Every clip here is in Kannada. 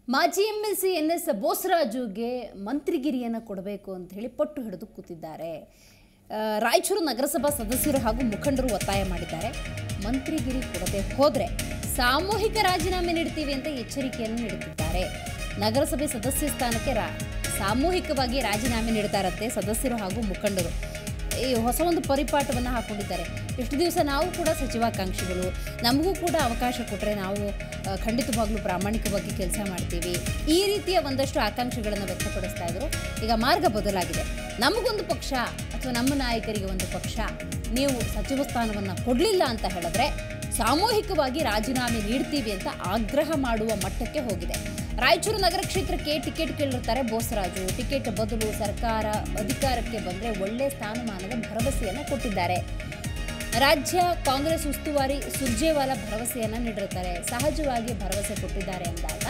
ಮಾಜಿ M L C N S ಬೋಸರಾಜುಗೆ ಮಂತ್ರಿಗಿರಿಯನ್ನು ಕೊಡಬೇಕು ಅಂತ ಹೇಳಿ ಪಟ್ಟು ಹಿಡಿದು ಕೂತಿದ್ದಾರೆ ಆ, ರಾಯಚೂರು ನಗರಸಭಾ ಸದಸ್ಯರು ಹಾಗೂ ಮುಖಂಡರು ಒತ್ತಾಯ ಮಾಡಿದ್ದಾರೆ ಮಂತ್ರಿಗಿರಿ ಕೊಡದೆ ಹೋದರೆ ಸಾಮೂಹಿಕ ರಾಜೀನಾಮೆ ನೀಡ್ತೀವಿ ಅಂತ ಎಚ್ಚರಿಕೆಯನ್ನು ನೀಡುತ್ತಿದ್ದಾರೆ ನಗರಸಭೆ ಸದಸ್ಯ ಸ್ಥಾನಕ್ಕೆ ರಾ ಸಾಮೂಹಿಕವಾಗಿ ರಾಜೀನಾಮೆ ನೀಡ್ತಾರಂತೆ ಸದಸ್ಯರು ಹಾಗೂ ಮುಖಂಡರು ಈ ಹೊಸ ಒಂದು ಪರಿಪಾಠವನ್ನು ಹಾಕೊಂಡಿದ್ದಾರೆ ಎಷ್ಟು ದಿವಸ ನಾವು ಕೂಡ ಸಚಿವಾಕಾಂಕ್ಷಿಗಳು ನಮಗೂ ಕೂಡ ಅವಕಾಶ ಕೊಟ್ಟರೆ ನಾವು ಆ, ಖಂಡಿತವಾಗ್ಲೂ ಪ್ರಾಮಾಣಿಕವಾಗಿ ಕೆಲಸ ಮಾಡ್ತೀವಿ ಈ ರೀತಿಯ ಒಂದಷ್ಟು ಆಕಾಂಕ್ಷೆಗಳನ್ನು ವ್ಯಕ್ತಪಡಿಸ್ತಾ ಇದ್ರು ಈಗ ಮಾರ್ಗ ಬದಲಾಗಿದೆ ನಮಗೊಂದು ಪಕ್ಷ ಅಥವಾ ನಮ್ಮ ನಾಯಕರಿಗೆ ಒಂದು ಪಕ್ಷ ನೀವು ಸಚಿವ ಸ್ಥಾನವನ್ನು ಕೊಡಲಿಲ್ಲ ಅಂತ ಹೇಳಿದ್ರೆ ಸಾಮೂಹಿಕವಾಗಿ ರಾಜೀನಾಮೆ ನೀಡ್ತೀವಿ ಅಂತ ಆಗ್ರಹ ಮಾಡುವ ಮಟ್ಟಕ್ಕೆ ಹೋಗಿದೆ ರಾಯಚೂರು ನಗರ ಕ್ಷೇತ್ರಕ್ಕೆ ಟಿಕೆಟ್ ಕೇಳಿರ್ತಾರೆ ಬೋಸರಾಜು ಟಿಕೆಟ್ ಬದಲು ಸರ್ಕಾರ ಅಧಿಕಾರಕ್ಕೆ ಬಂದರೆ ಒಳ್ಳೆ ಸ್ಥಾನಮಾನದ ಭರವಸೆಯನ್ನು ಕೊಟ್ಟಿದ್ದಾರೆ ರಾಜ್ಯ ಕಾಂಗ್ರೆಸ್ ಉಸ್ತುವಾರಿ ಸುರ್ಜೇವಾಲಾ ಭರವಸೆಯನ್ನು ನೀಡಿರ್ತಾರೆ ಸಹಜವಾಗಿ ಭರವಸೆ ಕೊಟ್ಟಿದ್ದಾರೆ ಅಂದಾಗ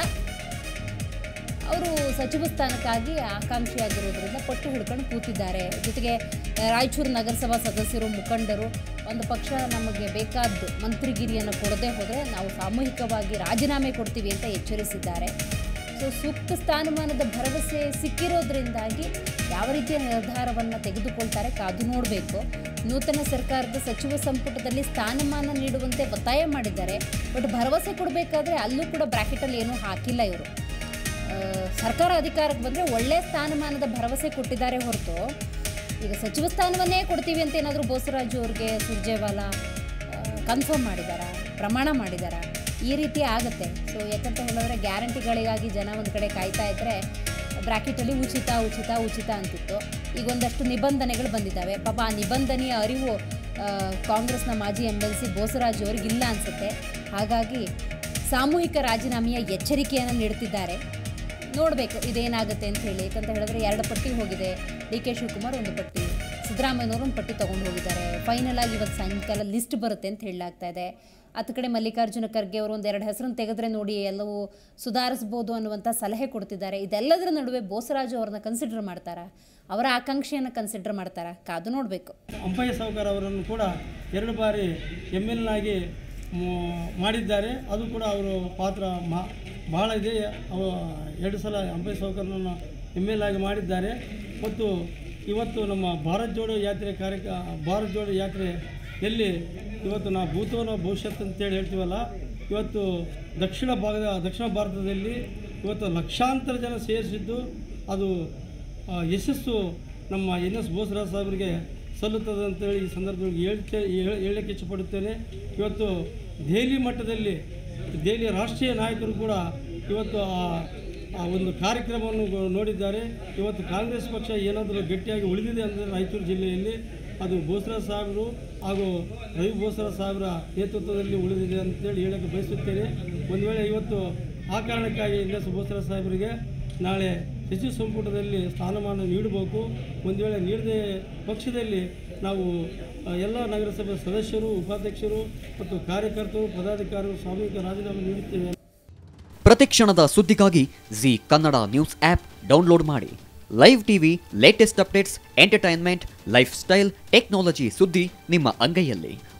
ಅವರು ಸಚಿವ ಸ್ಥಾನಕ್ಕಾಗಿ ಆಕಾಂಕ್ಷಿಯಾಗಿರೋದ್ರಿಂದ ಪಟ್ಟು ಹಿಡ್ಕೊಂಡು ಕೂತಿದ್ದಾರೆ ಜೊತೆಗೆ ರಾಯಚೂರು ನಗರಸಭಾ ಸದಸ್ಯರು ಮುಖಂಡರು ಒಂದು ಪಕ್ಷ ನಮಗೆ ಬೇಕಾದ್ದು ಮಂತ್ರಿಗಿರಿಯನ್ನು ಕೊಡದೆ ಹೋದರೆ ನಾವು ಸಾಮೂಹಿಕವಾಗಿ ರಾಜೀನಾಮೆ ಕೊಡ್ತೀವಿ ಅಂತ ಎಚ್ಚರಿಸಿದ್ದಾರೆ ಸೊ ಸೂಕ್ತ ಸ್ಥಾನಮಾನದ ಭರವಸೆ ಸಿಕ್ಕಿರೋದ್ರಿಂದಾಗಿ ಯಾವ ರೀತಿಯ ನಿರ್ಧಾರವನ್ನು ತೆಗೆದುಕೊಳ್ತಾರೆ ಕಾದು ನೋಡಬೇಕು ನೂತನ ಸರ್ಕಾರದ ಸಚಿವ ಸಂಪುಟದಲ್ಲಿ ಸ್ಥಾನಮಾನ ನೀಡುವಂತೆ ಒತ್ತಾಯ ಮಾಡಿದ್ದಾರೆ ಬಟ್ ಭರವಸೆ ಕೊಡಬೇಕಾದ್ರೆ ಅಲ್ಲೂ ಕೂಡ ಬ್ರ್ಯಾಕೆಟಲ್ಲಿ ಏನೂ ಹಾಕಿಲ್ಲ ಇವರು ಆ, ಸರ್ಕಾರ ಅಧಿಕಾರಕ್ಕೆ ಬಂದರೆ ಒಳ್ಳೆಯ ಸ್ಥಾನಮಾನದ ಭರವಸೆ ಕೊಟ್ಟಿದ್ದಾರೆ ಹೊರತು ಈಗ ಸಚಿವ ಸ್ಥಾನವನ್ನೇ ಕೊಡ್ತೀವಿ ಅಂತ ಏನಾದರೂ ಬೋಸರಾಜು ಅವ್ರಿಗೆ ಸುರ್ಜೇವಾಲಾ ಕನ್ಫರ್ಮ್ ಮಾಡಿದಾರಾ ಪ್ರಮಾಣ ಮಾಡಿದಾರಾ ಈ ರೀತಿ ಆಗುತ್ತೆ ಸೊ ಯಾಕಂತ ಹೇಳಿದ್ರೆ ಗ್ಯಾರಂಟಿಗಳಿಗಾಗಿ ಜನ ಒಂದು ಕಡೆ ಕಾಯ್ತಾ ಇದ್ದರೆ ಬ್ರ್ಯಾಕೆಟಲ್ಲಿ ಉಚಿತ ಉಚಿತ ಉಚಿತ ಅಂತಿತ್ತು ಈಗ ಒಂದಷ್ಟು ನಿಬಂಧನೆಗಳು ಬಂದಿದ್ದಾವೆ ಪಾಪ ಆ ನಿಬಂಧನೆಯ ಅರಿವು ಆ, ಕಾಂಗ್ರೆಸ್ನ ಮಾಜಿ ಎಮ್ ಎಲ್ ಸಿ ಬೋಸರಾಜು ಅವ್ರಿಗೆ ಇಲ್ಲ ಅನಿಸುತ್ತೆ ಹಾಗಾಗಿ ಸಾಮೂಹಿಕ ರಾಜೀನಾಮೆಯ ಎಚ್ಚರಿಕೆಯನ್ನು ನೀಡುತ್ತಿದ್ದಾರೆ ನೋಡಬೇಕು ಇದೇನಾಗುತ್ತೆ ಅಂತ ಹೇಳಿ ಯಾಕಂತ ಹೇಳಿದ್ರೆ ಎರಡು ಪಟ್ಟಿ ಹೋಗಿದೆ ಡಿ ಕೆ ಶಿವಕುಮಾರ್ ಒಂದು ಪಟ್ಟಿ ಸಿದ್ದರಾಮಯ್ಯನವರು ಒಂದು ಪಟ್ಟಿ ತೊಗೊಂಡು ಹೋಗಿದ್ದಾರೆ ಫೈನಲ್ ಆಗಿ ಇವತ್ತು ಸಾಯಂಕಾಲ ಲಿಸ್ಟ್ ಬರುತ್ತೆ ಅಂತ ಹೇಳಲಾಗ್ತಾ ಇದೆ ಹತ್ತು ಕಡೆ ಮಲ್ಲಿಕಾರ್ಜುನ ಖರ್ಗೆ ಅವರು ಒಂದು ಎರಡು ಹೆಸರನ್ನು ತೆಗೆದ್ರೆ ನೋಡಿ ಎಲ್ಲವೂ ಸುಧಾರಿಸ್ಬೋದು ಅನ್ನುವಂಥ ಸಲಹೆ ಕೊಡ್ತಿದ್ದಾರೆ ಇದೆಲ್ಲದರ ನಡುವೆ ಬೋಸರಾಜು ಅವ್ರನ್ನ ಕನ್ಸಿಡರ್ ಮಾಡ್ತಾರಾ ಅವರ ಆಕಾಂಕ್ಷೆಯನ್ನು ಕನ್ಸಿಡರ್ ಮಾಡ್ತಾರಾ ಕಾದು ನೋಡಬೇಕು ಅಂಪಯ್ಯ ಸಾವುಕಾರ ಅವರನ್ನು ಕೂಡ ಎರಡು ಬಾರಿ ಎಮ್ ಎಲ್ ಆಗಿ ಮಾಡಿದ್ದಾರೆ ಅದು ಕೂಡ ಅವರು ಪಾತ್ರ ಮಾ ಬಹಳ ಇದೆ ಅವ ಎರಡು ಸಲ ಅಂಪಯ್ಯ ಸಾವುಕಾರನನ್ನು ಎಮ್ ಎಲ್ ಆಗಿ ಮಾಡಿದ್ದಾರೆ ಮತ್ತು ಇವತ್ತು ನಮ್ಮ ಭಾರತ್ ಜೋಡೋ ಯಾತ್ರೆ ಕಾರ್ಯಕ ಭಾರತ್ ಜೋಡೋ ಯಾತ್ರೆ ಎಲ್ಲಿ ಇವತ್ತು ನಾವು ಭೂತವನ ಭವಿಷ್ಯತ್ ಅಂತೇಳಿ ಹೇಳ್ತೀವಲ್ಲ ಇವತ್ತು ದಕ್ಷಿಣ ಭಾಗದ ದಕ್ಷಿಣ ಭಾರತದಲ್ಲಿ ಇವತ್ತು ಲಕ್ಷಾಂತರ ಜನ ಸೇರಿಸಿದ್ದು ಅದು ಆ, ಯಶಸ್ಸು ನಮ್ಮ ಎನ್ ಎಸ್ ಬೋಸರಾಜ್ ಸಾಹೇಬರಿಗೆ ಸಲ್ಲುತ್ತದೆ ಅಂತೇಳಿ ಈ ಸಂದರ್ಭದಲ್ಲಿ ಹೇಳ್ತೇ ಹೇಳ್- ಹೇಳಲಿಕ್ಕೆ ಇಷ್ಟಪಡುತ್ತೇನೆ ಇವತ್ತು ದೆಹಲಿ ಮಟ್ಟದಲ್ಲಿ ದೆಹಲಿಯ ರಾಷ್ಟ್ರೀಯ ನಾಯಕರು ಕೂಡ ಇವತ್ತು ಆ ಆ ಒಂದು ಕಾರ್ಯಕ್ರಮವನ್ನು ಗೊ- ನೋಡಿದ್ದಾರೆ ಇವತ್ತು ಕಾಂಗ್ರೆಸ್ ಪಕ್ಷ ಏನಾದರೂ ಗಟ್ಟಿಯಾಗಿ ಉಳಿದಿದೆ ಅಂದರೆ ರಾಯಚೂರು ಜಿಲ್ಲೆಯಲ್ಲಿ ಅದು ಬೋಸರಾಜ್ ಸಾಹೇಬರು ಹಾಗೂ ರವಿ ಬೋಸರಾಜ್ ಸಾಹೇಬರ ನೇತೃತ್ವದಲ್ಲಿ ಉಳಿದಿದೆ ಅಂತೇಳಿ ಹೇಳಕ್ಕೆ ಬಯಸುತ್ತೇನೆ ಒಂದು ವೇಳೆ ಇವತ್ತು ಆ ಕಾರಣಕ್ಕಾಗಿ ಎನ್ ಎಸ್ ಬೋಸರಾಜ್ ಸಾಹೇಬರಿಗೆ ನಾಳೆ ಸಚಿವ ಸಂಪುಟದಲ್ಲಿ ಸ್ಥಾನಮಾನ ನೀಡಬೇಕು ಒಂದು ವೇಳೆ ನೀಡದೆ ಪಕ್ಷದಲ್ಲಿ ನಾವು ಆ, ಎಲ್ಲ ನಗರಸಭೆ ಸದಸ್ಯರು ಉಪಾಧ್ಯಕ್ಷರು ಮತ್ತು ಕಾರ್ಯಕರ್ತರು ಪದಾಧಿಕಾರಿಗಳು ಸಾಮೂಹಿಕ ರಾಜೀನಾಮೆ ನೀಡುತ್ತೇವೆ ಪ್ರತಿಕ್ಷಣದ ಸುದ್ದಿಗಾಗಿ Zee Kannada news app download ಮಾಡಿ live TV latest updates entertainment lifestyle technology ಸುದ್ದಿ ನಿಮ್ಮ ಅಂಗೈಯಲ್ಲಿ